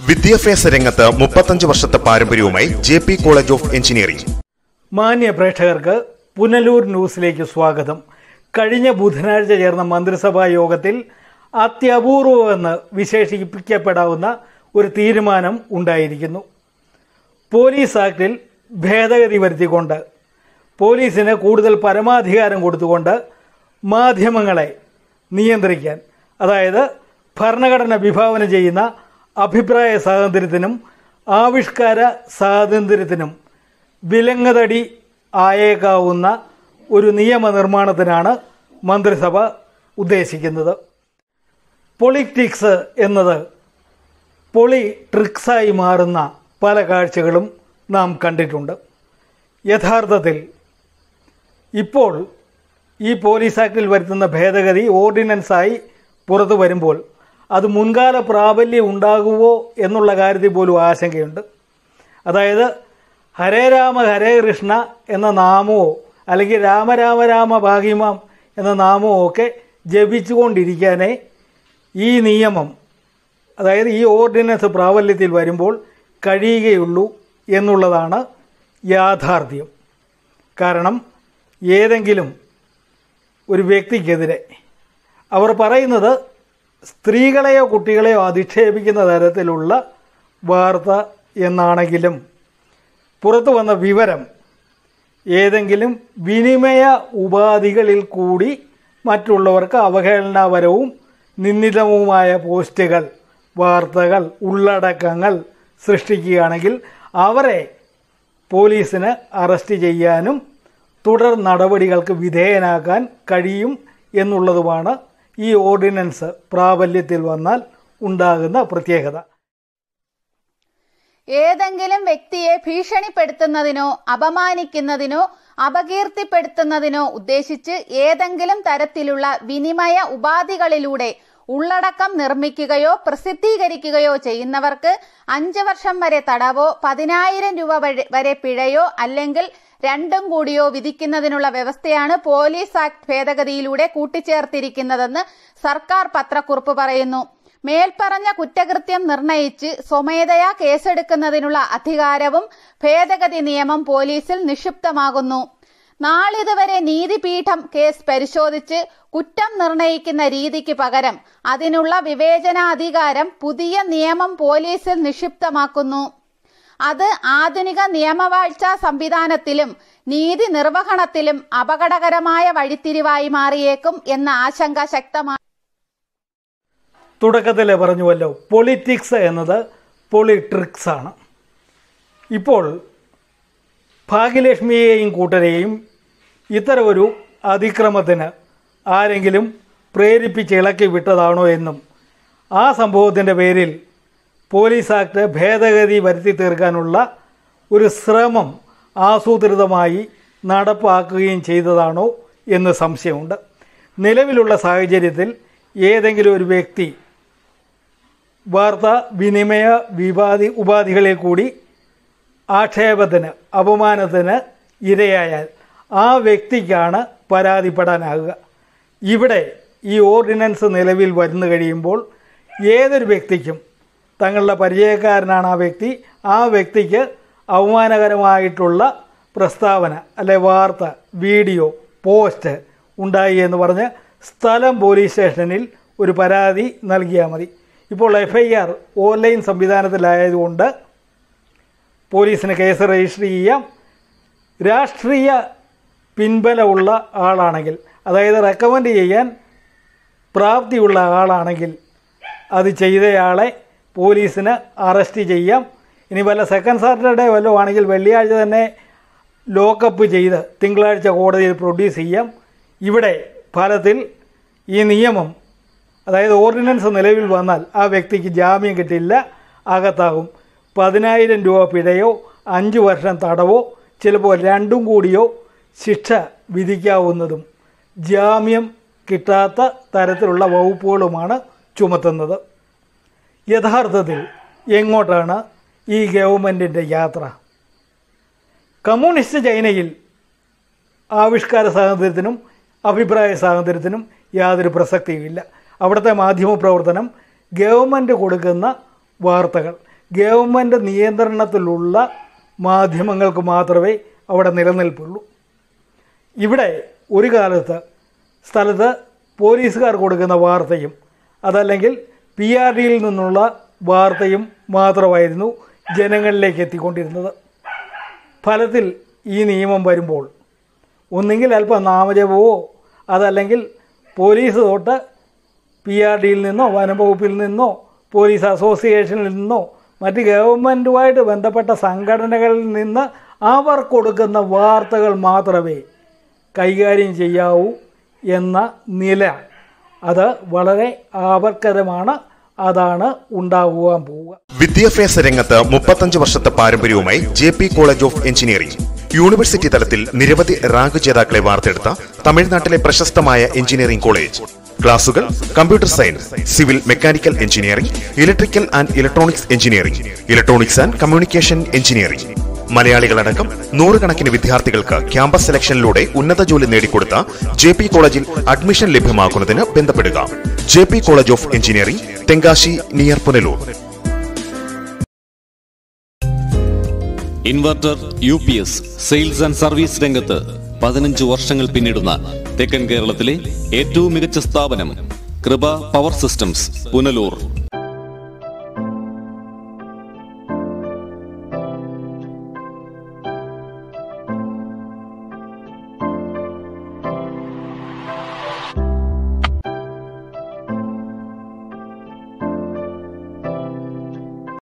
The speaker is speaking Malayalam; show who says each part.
Speaker 1: വിദ്യാഭ്യാസ രംഗത്ത് മുപ്പത്തഞ്ച് വർഷത്തെ പാരമ്പര്യവുമായി J P college of engineering
Speaker 2: മാന്യ പ്രേക്ഷകർക്ക് പുനലൂർ ന്യൂസിലേക്ക് സ്വാഗതം കഴിഞ്ഞ ബുധനാഴ്ച ചേർന്ന മന്ത്രിസഭാ യോഗത്തിൽ അത്യപൂർവമെന്ന് വിശേഷിപ്പിക്കപ്പെടാവുന്ന ഒരു തീരുമാനം ഉണ്ടായിരിക്കുന്നു പോലീസ് ആക്ടിൽ ഭേദഗതി വരുത്തിക്കൊണ്ട് പോലീസിന് കൂടുതൽ പരമാധികാരം കൊടുത്തുകൊണ്ട് മാധ്യമങ്ങളെ നിയന്ത്രിക്കാൻ അതായത് ഭരണഘടന വിഭാവന ചെയ്യുന്ന അഭിപ്രായ സ്വാതന്ത്ര്യത്തിനും ആവിഷ്കാര സ്വാതന്ത്ര്യത്തിനും വിലങ്ങതടി ആയേക്കാവുന്ന ഒരു നിയമനിർമ്മാണത്തിനാണ് മന്ത്രിസഭ ഉദ്ദേശിക്കുന്നത് പൊളിറ്റിക്സ് എന്നത് പൊളി ട്രിക്സായി മാറുന്ന പല കാഴ്ചകളും നാം കണ്ടിട്ടുണ്ട് യഥാർത്ഥത്തിൽ ഇപ്പോൾ ഈ പോലീസ് ആക്ടിൽ വരുത്തുന്ന ഭേദഗതി ഓർഡിനൻസായി പുറത്തു വരുമ്പോൾ അത് മുൻകാല പ്രാബല്യം ഉണ്ടാകുമോ എന്നുള്ള കാര്യത്തിൽ പോലും ആശങ്കയുണ്ട് അതായത് ഹരേ രാമ ഹരേ കൃഷ്ണ എന്ന നാമമോ അല്ലെങ്കിൽ രാമരാമ രാമ ഭാഗ്യമാം എന്ന നാമമോ ഒക്കെ ജപിച്ചുകൊണ്ടിരിക്കാനേ ഈ നിയമം അതായത് ഈ ഓർഡിനൻസ് പ്രാബല്യത്തിൽ വരുമ്പോൾ കഴിയുകയുള്ളൂ എന്നുള്ളതാണ് യാഥാർത്ഥ്യം കാരണം ഏതെങ്കിലും ഒരു വ്യക്തിക്കെതിരെ അവർ പറയുന്നത് സ്ത്രീകളെയോ കുട്ടികളെയോ അധിക്ഷേപിക്കുന്ന തരത്തിലുള്ള വാർത്ത എന്നാണെങ്കിലും പുറത്തു വന്ന വിവരം ഏതെങ്കിലും വിനിമയ ഉപാധികളിൽ കൂടി മറ്റുള്ളവർക്ക് അവഹേളനപരവും നിന്ദിതവുമായ പോസ്റ്റുകൾ വാർത്തകൾ ഉള്ളടക്കങ്ങൾ സൃഷ്ടിക്കുകയാണെങ്കിൽ അവരെ പോലീസിന് അറസ്റ്റ് ചെയ്യാനും തുടർ നടപടികൾക്ക് വിധേയനാക്കാൻ കഴിയും എന്നുള്ളതുമാണ് ഈ ഓർഡിനൻസ് പ്രാബല്യത്തിൽ വന്നാൽ ഉണ്ടാകുന്ന പ്രത്യേകത
Speaker 3: ഏതെങ്കിലും വ്യക്തിയെ ഭീഷണിപ്പെടുത്തുന്നതിനോ അപമാനിക്കുന്നതിനോ അപകീർത്തിപ്പെടുത്തുന്നതിനോ ഉദ്ദേശിച്ച് ഏതെങ്കിലും തരത്തിലുള്ള വിനിമയ ഉപാധികളിലൂടെ ഉള്ളടക്കം നിർമ്മിക്കുകയോ പ്രസിദ്ധീകരിക്കുകയോ ചെയ്യുന്നവർക്ക് അഞ്ച് വർഷം വരെ തടവോ പതിനായിരം രൂപ വരെ- വരെ പിഴയോ അല്ലെങ്കിൽ രണ്ടും കൂടിയോ വിധിക്കുന്നതിനുള്ള വ്യവസ്ഥയാണ് പോലീസ് ആക്ട് ഭേദഗതിയിലൂടെ കൂട്ടിച്ചേർത്തിരിക്കുന്നതെന്ന് സർക്കാർ പത്രക്കുറിപ്പ് പറയുന്നു മേൽപ്പറഞ്ഞ കുറ്റകൃത്യം നിർണയിച്ച് സ്വമേധയാ കേസെടുക്കുന്നതിനുള്ള അധികാരവും ഭേദഗതി നിയമം പോലീസിൽ നിക്ഷിപ്തമാകുന്നു നാളിതുവരെ നീതിപീഠം കേസ് പരിശോധിച്ച് കുറ്റം നിർണയിക്കുന്ന രീതിക്ക് പകരം അതിനുള്ള വിവേചനാധികാരം പുതിയ നിയമം പോലീസിൽ നിക്ഷിപ്തമാക്കുന്നു അത് ആധുനിക നിയമവാഴ്ചാ സംവിധാനത്തിലും നീതി നിർവഹണത്തിലും അപകടകരമായ വഴിത്തിരിവായി മാറിയേക്കും എന്ന ആശങ്ക ശക്തമാണ്
Speaker 2: തുടക്കത്തിലെ പറഞ്ഞുവല്ലോ പൊളിറ്റിക്സ് എന്നത് പൊളിട്രിക്സ് ആണ് ഇപ്പോൾ ഭാഗ്യലക്ഷ്മിയെയും കൂട്ടരെയും ഇത്തരമൊരു അതിക്രമത്തിന് ആരെങ്കിലും പ്രേരിപ്പിച്ച് ഇളക്കി വിട്ടതാണോ എന്നും ആ സംഭവത്തിൻ്റെ പേരിൽ പോലീസ് ആക്ട് ഭേദഗതി വരുത്തി തീർക്കാനുള്ള ഒരു ശ്രമം ആസൂത്രിതമായി നടപ്പാക്കുകയും ചെയ്തതാണോ എന്ന് സംശയമുണ്ട് നിലവിലുള്ള സാഹചര്യത്തിൽ ഏതെങ്കിലും ഒരു വ്യക്തി വാർത്താ വിനിമയ വിവാദി ഉപാധികളിൽ കൂടി ആക്ഷേപത്തിന് അപമാനത്തിന് ഇരയായാൽ ആ വ്യക്തിക്കാണ് പരാതിപ്പെടാനാകുക ഇവിടെ ഈ ഓർഡിനൻസ് നിലവിൽ വന്നു കഴിയുമ്പോൾ ഏതൊരു വ്യക്തിക്കും തങ്ങളുടെ പരിചയക്കാരനാണ് ആ വ്യക്തി ആ വ്യക്തിക്ക് അവമാനകരമായിട്ടുള്ള പ്രസ്താവന അല്ലെ വാർത്ത വീഡിയോ പോസ്റ്റ് ഉണ്ടായി എന്ന് പറഞ്ഞ് സ്ഥലം പോലീസ് സ്റ്റേഷനിൽ ഒരു പരാതി നൽകിയാൽ മതി ഇപ്പോൾ എഫ് ഐ ആർ ഓൺലൈൻ സംവിധാനത്തിലായതുകൊണ്ട് പോലീസിന് കേസ് രജിസ്റ്റർ ചെയ്യാം രാഷ്ട്രീയ പിൻബലമുള്ള ആളാണെങ്കിൽ അതായത് റെക്കമെൻഡ് ചെയ്യാൻ പ്രാപ്തിയുള്ള ആളാണെങ്കിൽ അത് ചെയ്തയാളെ പോലീസിന് അറസ്റ്റ് ചെയ്യാം ഇനി വല്ല സെക്കൻഡ് സാറ്റർഡേ വല്ലതും ആണെങ്കിൽ വെള്ളിയാഴ്ച തന്നെ ലോക്കപ്പ് ചെയ്ത് തിങ്കളാഴ്ച കോടതിയിൽ പ്രൊഡ്യൂസ് ചെയ്യാം ഇവിടെ ഫലത്തിൽ ഈ നിയമം അതായത് ഓർഡിനൻസ് നിലവിൽ വന്നാൽ ആ വ്യക്തിക്ക് ജാമ്യം കിട്ടില്ല അകത്താകും പതിനായിരം രൂപ പിഴയോ അഞ്ച് വർഷം തടവോ ചിലപ്പോൾ രണ്ടും കൂടിയോ ശിക്ഷ വിധിക്കാവുന്നതും ജാമ്യം കിട്ടാത്ത തരത്തിലുള്ള വകുപ്പുകളുമാണ് ചുമത്തുന്നത് യഥാർത്ഥത്തിൽ എങ്ങോട്ടാണ് ഈ ഗവൺമെൻറ്റിൻ്റെ യാത്ര കമ്മ്യൂണിസ്റ്റ് ചൈനയിൽ ആവിഷ്കാര സ്വാതന്ത്ര്യത്തിനും അഭിപ്രായ സ്വാതന്ത്ര്യത്തിനും യാതൊരു പ്രസക്തിയുമില്ല അവിടുത്തെ മാധ്യമ പ്രവർത്തനം ഗവൺമെൻറ് കൊടുക്കുന്ന വാർത്തകൾ ഗവൺമെൻറ് നിയന്ത്രണത്തിലുള്ള മാധ്യമങ്ങൾക്ക് മാത്രമേ അവിടെ നിലനിൽപ്പുള്ളൂ ഇവിടെ ഒരു കാലത്ത് സ്ഥലത്ത് പോലീസുകാർ കൊടുക്കുന്ന വാർത്തയും അതല്ലെങ്കിൽ പി ആർ ഡിയിൽ നിന്നുള്ള വാർത്തയും മാത്രമായിരുന്നു ജനങ്ങളിലേക്ക് എത്തിക്കൊണ്ടിരുന്നത് ഫലത്തിൽ ഈ നിയമം വരുമ്പോൾ ഒന്നുകിൽ അല്പം നാമജപമോ അതല്ലെങ്കിൽ പോലീസ് തൊട്ട് പി ആർ ഡിയിൽ നിന്നോ വനംവകുപ്പിൽ നിന്നോ പോലീസ് അസോസിയേഷനിൽ നിന്നോ മറ്റ് ഗവൺമെൻറ്റുമായിട്ട് ബന്ധപ്പെട്ട സംഘടനകളിൽ നിന്ന് അവർ കൊടുക്കുന്ന വാർത്തകൾ മാത്രമേ കൈകാര്യം ചെയ്യാവൂ എന്ന നില അത് വളരെ ആപത്കരമാണ് അതാണ് ഉണ്ടാകുവാൻ പോവുക
Speaker 1: വിദ്യാഭ്യാസ രംഗത്ത് മുപ്പത്തഞ്ച് വർഷത്തെ പാരമ്പര്യവുമായി J P college of engineering university തലത്തിൽ നിരവധി റാങ്ക് ജേതാക്കളെ വാർത്തെടുത്ത തമിഴ്നാട്ടിലെ പ്രശസ്തമായ എഞ്ചിനീയറിംഗ് കോളേജ് ക്ലാസുകൾ computer science civil mechanical engineering electrical and electronics engineering electronics and communication engineering മലയാളികളടക്കം നൂറുകണക്കിന് വിദ്യാർത്ഥികൾക്ക് ക്യാമ്പസ് സെലക്ഷനിലൂടെ ഉന്നത ജോലി നേടിക്കൊടുത്ത ജെ പി കോളേജിൽ അഡ്മിഷൻ ലഭ്യമാക്കുന്നതിന് ബന്ധപ്പെടുക J P college of engineering Tenkasi near Punalur
Speaker 4: inverter U P S sales and service രംഗത്ത് പതിനഞ്ച് വർഷങ്ങൾ പിന്നിടുന്ന തെക്കൻ കേരളത്തിലെ ഏറ്റവും മികച്ച സ്ഥാപനം കൃപ പവർ സിസ്റ്റംസ് പുനലൂർ